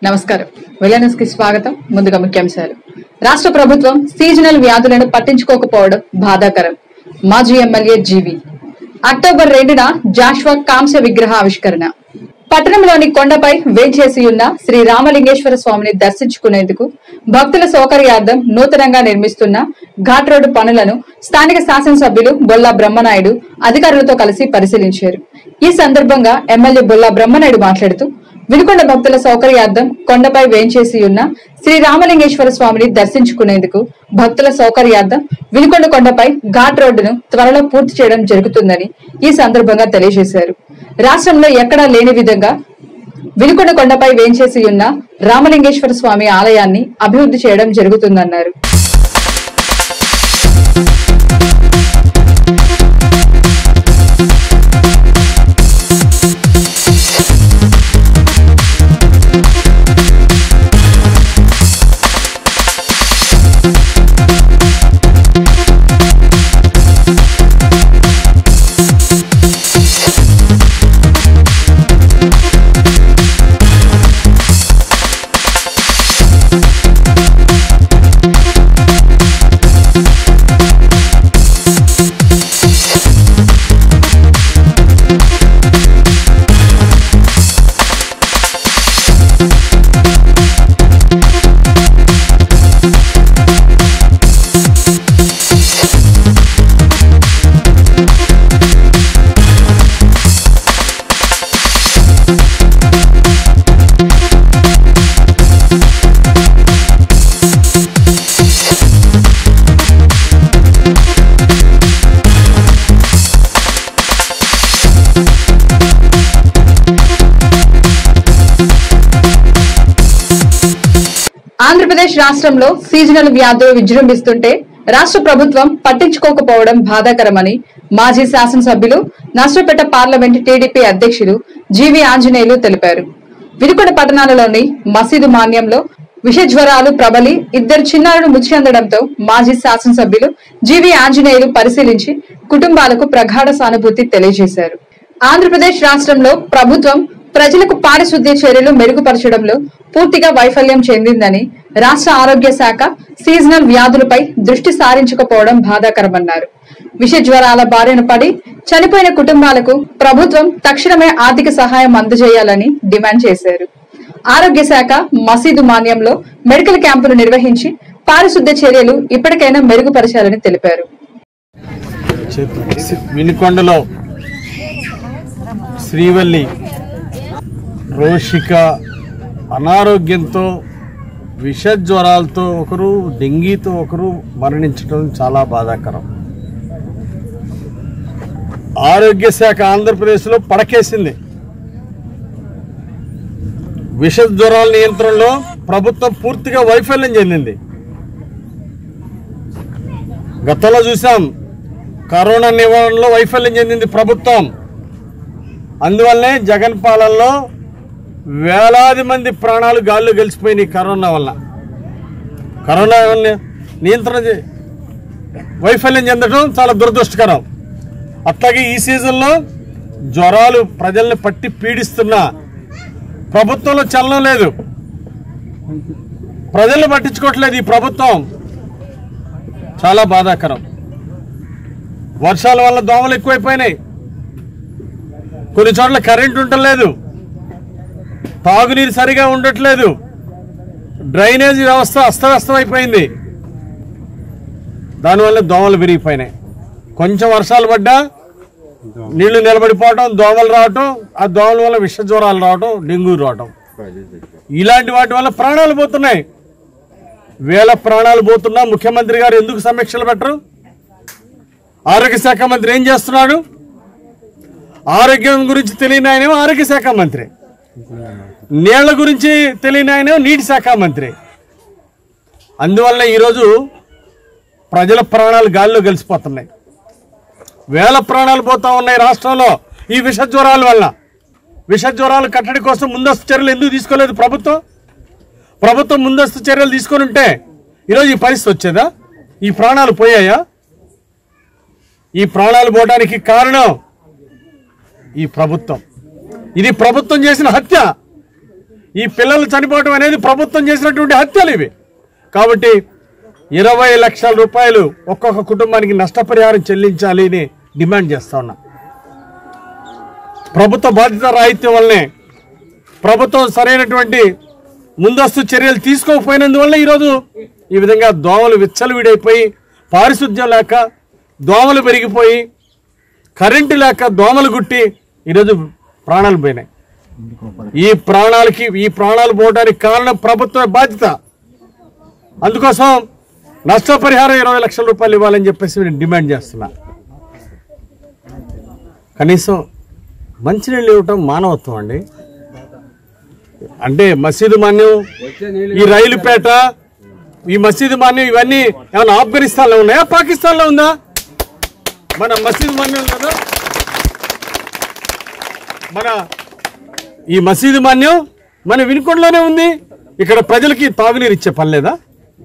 నమస్కారం విలనస్ కి స్వాగతం ముందుగా ముఖ్యాంశాలు రాష్ట్ర ప్రభుత్వం సీజనల్ వ్యాధులను పట్టించుకోకపోవడం బాధాకరం మాజీ ఎమ్మెల్యే జీవి అక్టోబర్ రెండున జాష్వా కాంస్య విగ్రహ ఆవిష్కరణ పట్టణంలోని కొండపై వేంచేసి ఉన్న శ్రీ రామలింగేశ్వర స్వామిని దర్శించుకునేందుకు భక్తుల సౌకర్యార్థం నూతనంగా నిర్మిస్తున్న ఘాట్ రోడ్డు పనులను స్థానిక శాసనసభ్యులు బొల్లా బ్రహ్మనాయుడు అధికారులతో కలిసి పరిశీలించారు ఈ సందర్భంగా ఎమ్మెల్యే బొల్లా బ్రహ్మనాయుడు మాట్లాడుతూ వినుకొండ భక్తుల సౌకర్యార్థం కొండపై వేంచేసి ఉన్న శ్రీ రామలింగేశ్వర స్వామిని దర్శించుకునేందుకు భక్తుల సౌకర్యార్థం వినుకొండ కొండపై ఘాట్ రోడ్డును త్వరలో పూర్తి చేయడం జరుగుతుందని ఈ సందర్భంగా తెలియజేశారు రాష్ట్రంలో ఎక్కడా లేని విధంగా వినుకొండ కొండపై వేంచేసి ఉన్న రామలింగేశ్వర స్వామి ఆలయాన్ని అభివృద్ధి చేయడం జరుగుతుందన్నారు ఆంధ్రప్రదేశ్ రాష్ట్రంలో సీజనల్ వ్యాధులు విజృంభిస్తుంటే రాష్ట్ర ప్రభుత్వం పట్టించుకోకపోవడం బాధాకరమని మాజీ శాసనసభ్యులు నర్సపేట పార్లమెంట్ టీడీపీ అధ్యక్షులు జీవి ఆంజనేయులు తెలిపారు వినుకొండ పట్టణాలలోని మసీదు మాన్యంలో విష జ్వరాలు ప్రబలి ఇద్దరు చిన్నారులు మృతి చెందడంతో మాజీ శాసనసభ్యులు జీవి ఆంజనేయులు పరిశీలించి కుటుంబాలకు ప్రగాఢ సానుభూతి తెలియజేశారు ఆంధ్రప్రదేశ్ రాష్ట్రంలో ప్రభుత్వం ప్రజలకు పారిశుద్ధ్య చర్యలు మెరుగుపరచడంలో పూర్తిగా వైఫల్యం చెందిందని రాష్ట్ర ఆరోగ్య శాఖ సీజనల్ వ్యాధులపై దృష్టి సారించకపోవడం బాధాకరమన్నారు విష జ్వరాల బారిన పడి చనిపోయిన కుటుంబాలకు ప్రభుత్వం తక్షణమే ఆర్థిక సహాయం అందజేయాలని డిమాండ్ చేశారు ఆరోగ్య శాఖ మసీదు మాన్యంలో మెడికల్ క్యాంపులు నిర్వహించి పారిశుద్ధ్య చర్యలు ఇప్పటికైనా మెరుగుపరచాలని తెలిపారు వినుకొండలో శ్రీవల్లి రోషిక అనారోగ్యంతో విష జ్వరాలతో ఒకరు డెంగీతో ఒకరు మరణించడం చాలా బాధాకరం ఆరోగ్య శాఖ ఆంధ్రప్రదేశ్లో పడకేసింది విష జ్వరాల నియంత్రణలో ప్రభుత్వం పూర్తిగా వైఫల్యం చెందింది గతంలో చూసాం కరోనా నివారణలో వైఫల్యం చెందింది ప్రభుత్వం అందువల్లనే జగన్ పాలనలో వేలాది మంది ప్రాణాలు గాల్లో గెలిచిపోయినాయి కరోనా వల్ల కరోనా ని- నియంత్రణ చే- వైఫల్యం చెందడం చాలా దురదృష్టకరం అట్లాగే ఈ సీజన్లో జ్వరాలు ప్రజల్ని పట్టి పీడిస్తున్న ప్రభుత్వంలో చలనం లేదు ప్రజల్ని పట్టించుకోవట్లేదు ఈ ప్రభుత్వం చాలా బాధాకరం వర్షాల వల్ల దోమలు ఎక్కువైపోయినాయి కొన్ని చోట్ల కరెంట్ ఉండట్లేదు తాగునీరు సరిగా ఉండట్లేదు డ్రైనేజీ వ్యవస్థ అస్తవ్యస్తం అయిపోయింది దానివల్ల దోమలు పెరిగిపోయినాయి కొంచెం వర్షాలు పడ్డా నీళ్లు నిలబడిపోవటం దోమలు రావటం ఆ దోమల వల్ల విష జ్వరాలు రావటం డెంగ్యూ రావటం ఇలాంటి వాటి వల్ల ప్రాణాలు పోతున్నాయి వేల ప్రాణాలు పోతున్నా ముఖ్యమంత్రి గారు ఎందుకు సమీక్షలు పెట్టరు ఆరోగ్య శాఖ మంత్రి ఏం చేస్తున్నాడు ఆరోగ్యం గురించి తెలియని ఆయనేమో ఆరోగ్య శాఖ మంత్రి నీళ్ల గురించి తెలియని ఆయనేమో నీటి శాఖ మంత్రి అందువల్ల ఈరోజు ప్రజల ప్రాణాలు గాల్లో కలిసిపోతున్నాయి వేల ప్రాణాలు పోతా ఉన్నాయి రాష్ట్రంలో ఈ విష జ్వరాల వల్ల విష జ్వరాలు కట్టడి కోసం ముందస్తు చర్యలు ఎందుకు తీసుకోలేదు ప్రభుత్వం ప్రభుత్వం ముందస్తు చర్యలు తీసుకొని ఉంటే ఈరోజు ఈ పరిస్థితి వచ్చేదా ఈ ప్రాణాలు పోయాయా ఈ ప్రాణాలు పోవడానికి కారణం ఈ ప్రభుత్వం ఇది ప్రభుత్వం చేసిన హత్య ఈ పిల్లలు చనిపోవడం అనేది ప్రభుత్వం చేసినటువంటి హత్యలు ఇవి కాబట్టి ఇరవై లక్షల రూపాయలు ఒక్కొక్క కుటుంబానికి నష్టపరిహారం చెల్లించాలి అని డిమాండ్ చేస్తా ఉన్నా ప్రభుత్వ బాధ్యత రాహిత్యం వల్లనే ప్రభుత్వం సరైనటువంటి ముందస్తు చర్యలు తీసుకోకపోయినందువల్ల ఈరోజు ఈ విధంగా దోమలు విచ్చలవిడైపోయి పారిశుద్ధ్యం లేక దోమలు పెరిగిపోయి కరెంటు లేక దోమలు గుట్టి ఈరోజు ప్రాణాలు పోయినాయి ఈ ప్రాణాలకి ఈ ప్రాణాలు పోవడానికి కారణం ప్రభుత్వ బాధ్యత అందుకోసం నష్టపరిహారం ఇరవై లక్షల రూపాయలు ఇవ్వాలని చెప్పేసి నేను డిమాండ్ చేస్తున్నా కనీసం మంచినీళ్ళు ఇవ్వటం మానవత్వం అండి అంటే మసీదు మాన్యం ఈ రైలుపేట ఈ మసీదు మాన్యం ఇవన్నీ ఏమైనా ఆఫ్ఘనిస్తాన్లో ఉన్నాయా పాకిస్తాన్లో ఉందా మన మసీదు మాన్యం కదా మన ఈ మసీదు మాన్యం మన వినుకొండలోనే ఉంది ఇక్కడ ప్రజలకి తాగునీరు ఇచ్చే పని లేదా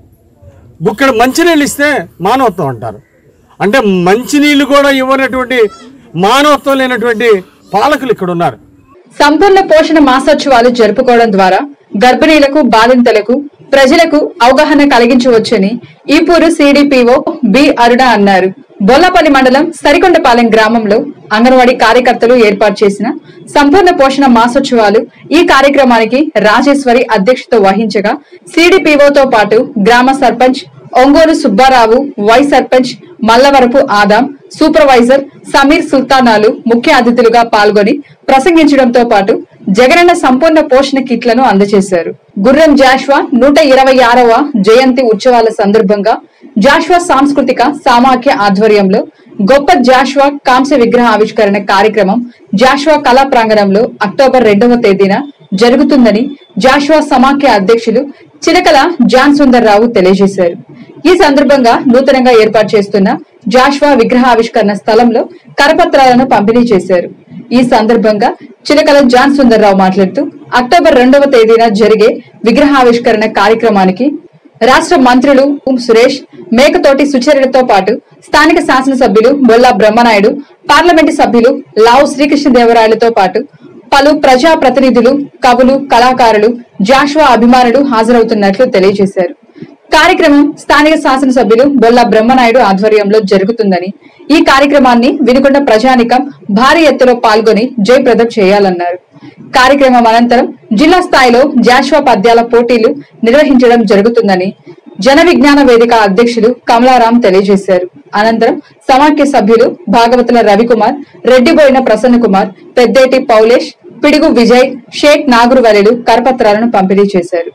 బుక్కడ మంచినీళ్ళు ఇస్తే మానవత్వం అంటారు అంటే మంచినీళ్ళు కూడా ఇవ్వనటువంటి మానవత్వం లేనటువంటి పాలకులు ఇక్కడ ఉన్నారు సంపూర్ణ పోషణ మాసోత్సవాలు జరుపుకోవడం ద్వారా గర్భిణీలకు బాలింతలకు ప్రజలకు అవగాహన కలిగించవచ్చని ఈపూరు సిడిపిఓ బి అరుణ అన్నారు బొల్లపల్లి మండలం సరికొండపాలెం గ్రామంలో అంగన్వాడీ కార్యకర్తలు ఏర్పాటు చేసిన సంపూర్ణ పోషణ మాసోత్సవాలు ఈ కార్యక్రమానికి రాజేశ్వరి అధ్యక్షత వహించగా సిడిపిఓతో పాటు గ్రామ sarpanch Ongole Subbarao vice sarpanch Mallavarapu Adam supervisor Sameer సుల్తానాలు ముఖ్య అతిథులుగా పాల్గొని ప్రసంగించడంతో పాటు జగనన్న సంపూర్ణ పోషణ కిట్లను అందజేశారు గుర్రం జాష్వా నూట ఇరవై ఆరవ జయంతి ఉత్సవాల సందర్భంగా జాష్వా సాంస్కృతిక సామాఖ్య ఆధ్వర్యంలో గొప్ప జాష్వా కాంస్య విగ్రహ ఆవిష్కరణ కార్యక్రమం జాష్వా కళా ప్రాంగణంలో అక్టోబర్ రెండవ తేదీన జరుగుతుందని జాష్వా సమాఖ్య అధ్యక్షులు చిలకల జాన్ సుందర్ రావు తెలియజేశారు ఈ సందర్భంగా నూతనంగా ఏర్పాటు చేస్తున్న జాష్వా విగ్రహావిష్కరణ స్థలంలో కరపత్రాలను పంపిణీ చేశారు ఈ సందర్భంగా చిలకల జాన్ సుందర్ రావు మాట్లాడుతూ అక్టోబర్ రెండవ తేదీన జరిగే విగ్రహావిష్కరణ కార్యక్రమానికి రాష్ట్ర మంత్రులు ఉం సురేష్ మేకతోటి సుచరితతో పాటు స్థానిక శాసనసభ్యులు బొల్లా బ్రహ్మనాయుడు పార్లమెంటు సభ్యులు లావు శ్రీకృష్ణదేవరాయలతో పాటు పలు ప్రజా ప్రతినిధులు కవులు కళాకారులు జాషువా అభిమానులు హాజరవుతున్నట్లు తెలియజేశారు కార్యక్రమం స్థానిక శాసనసభ్యులు బొల్లా బ్రహ్మనాయుడు ఆధ్వర్యంలో జరుగుతుందని ఈ కార్యక్రమాన్ని వినుకొండ ప్రజానికం భారీ ఎత్తులో పాల్గొని జయప్రదం చేయాలన్నారు కార్యక్రమం అనంతరం జిల్లా స్థాయిలో జాషువా పద్యాల పోటీలు నిర్వహించడం జరుగుతుందని జన విజ్ఞాన వేదిక అధ్యక్షులు కమలారాం తెలియజేశారు అనంతరం సమాఖ్య సభ్యులు భాగవతుల రవికుమార్ రెడ్డిబోయిన ప్రసన్న కుమార్ పెద్దేటి పౌలేష్ పిడుగు విజయ్ షేక్ నాగురువలెలు కరపత్రాలను పంపిణీ చేశారు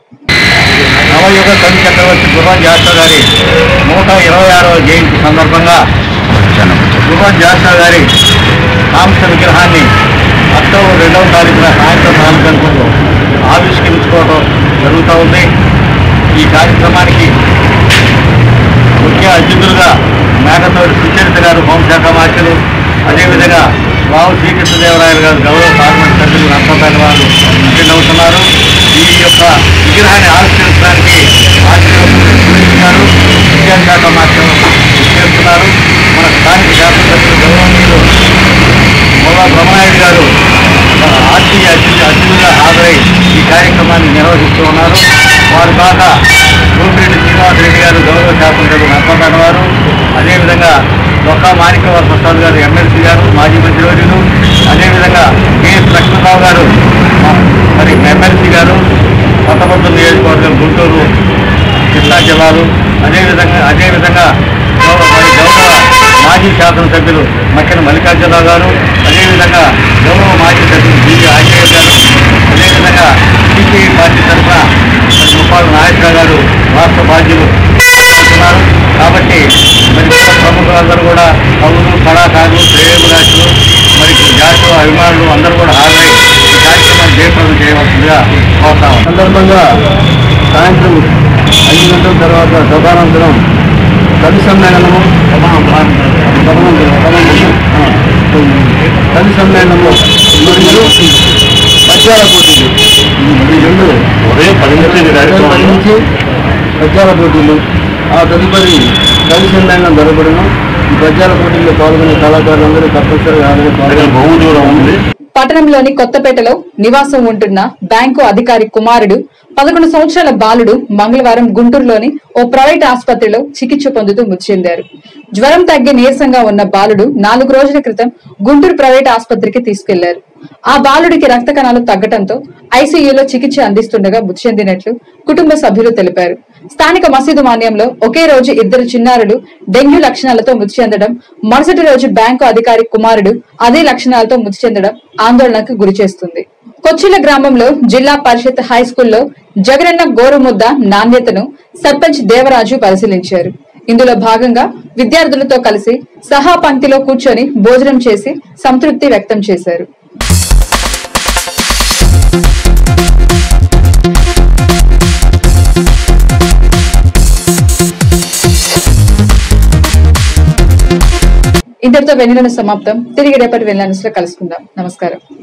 నవయుగ కవి చక్రవర్తి గుర్రం జాస్తా గారి నూట ఇరవై ఆరవ జయంతి సందర్భంగా గుర్రం జాస్తా గారి కాంస విగ్రహాన్ని అక్టోబర్ రెండవ తారీఖున సాయంత్రం నాలుగు గంటలకు ఆవిష్కరించుకోవడం జరుగుతూ ఉంది ఈ కార్యక్రమానికి ముఖ్య అతిథులుగా మేకతోటి సుచరిత గారు హోంశాఖ మార్చులు అదేవిధంగా రావు శ్రీకృష్ణదేవరాయలు గారు గౌరవ పార్లమెంట్ సభ్యులు నర్సపల్లి వారు అటెండ్ అవుతున్నారు ఈ యొక్క విగ్రహాన్ని ఆవిష్కరించడానికి ఆశీర్వాదం సురేష్ గారు విద్యాశాఖ మార్చులు చేస్తున్నారు మన స్థానిక శాసనసభ్యులు గౌరవనీయులు మొలా బ్రహ్మనాయుడు గారు ఆర్టీఏ అతిథి అతిథిగా హాజరై ఈ కార్యక్రమాన్ని నిర్వహిస్తూ ఉన్నారు వారు కాక రూపిరెడ్డి శ్రీనివాస్ రెడ్డి గారు గౌరవ శాసనసభ్యులు నర్మదాన్ వారు అదేవిధంగా డొక్కా మాణిక్యవర ప్రసాద్ గారు ఎమ్మెల్సీ గారు మాజీ మంత్రివర్యులు అదేవిధంగా కెఎస్ లక్ష్మణరావు గారు మరి ఎమ్మెల్సీ గారు కొత్తపట్నం నియోజకవర్గం గుంటూరు కృష్ణా జిల్లాలు అదేవిధంగా అదేవిధంగా గౌరవ మరి గౌరవ మాజీ శాసనసభ్యులు మక్కిన మల్లికార్జునరావు గారు అదేవిధంగా గౌరవ మాజీ సభ్యులు బివి ఆంజనేయ గారు అదేవిధంగా సిపిఐ పార్టీ తరఫున మరి ముప్పాడు నాయకరావు గారు రాష్ట్ర బాధ్యులు ఉన్నారు కాబట్టి మరి ఇతర ప్రముఖులందరూ కూడా కవులు కళాకారులు శ్రేయభిలాషులు మరి జాతీయ అభిమానులు అందరూ కూడా హాజరై ఈ కార్యక్రమాన్ని జయప్రదం చేయవలసిందిగా కోరుతాం సందర్భంగా సాయంత్రం ఐదు గంటల తర్వాత సభానంతరం కవి సమ్మేళనము కవి సమ్మేళనము మరియు పద్యాల పోటీలు ఈ రెండు ఉదయం పది నుంచి పద్యాల పోటీలు ఆ తదుపరి కవి సమ్మేళనం జరగబడను ఈ పద్యాల పోటీల్లో పాల్గొనే కళాకారులందరూ తప్పనిసరిగా హాజరు బహు దూరం ఉంది పట్టణంలోని కొత్తపేటలో నివాసం ఉంటున్న బ్యాంకు అధికారి కుమారుడు పదకొండు సంవత్సరాల బాలుడు మంగళవారం గుంటూరులోని ఓ ప్రైవేట్ ఆసుపత్రిలో చికిత్స పొందుతూ మృతి చెందారు జ్వరం తగ్గి నీరసంగా ఉన్న బాలుడు నాలుగు రోజుల క్రితం గుంటూరు ప్రైవేట్ ఆసుపత్రికి తీసుకెళ్లారు ఆ బాలుడికి రక్త కణాలు తగ్గటంతో ఐసీయూలో చికిత్స అందిస్తుండగా మృతి చెందినట్లు కుటుంబ సభ్యులు తెలిపారు స్థానిక మసీదు మాన్యంలో ఒకే రోజు ఇద్దరు చిన్నారులు డెంగ్యూ లక్షణాలతో మృతి చెందడం మరుసటి రోజు బ్యాంకు అధికారి కుమారుడు అదే లక్షణాలతో మృతి చెందడం ఆందోళనకు గురి చేస్తుంది కొచ్చిల గ్రామంలో జిల్లా పరిషత్ హై స్కూల్లో జగనన్న గోరుముద్ద నాణ్యతను సర్పంచ్ దేవరాజు పరిశీలించారు ఇందులో భాగంగా విద్యార్థులతో కలిసి సహా పంక్తిలో కూర్చొని భోజనం చేసి సంతృప్తి వ్యక్తం చేశారు ఇంతటితో వెన్నెలను సమాప్తం తిరిగి రేపటి వెన్నెల లో కలుసుకుందాం నమస్కారం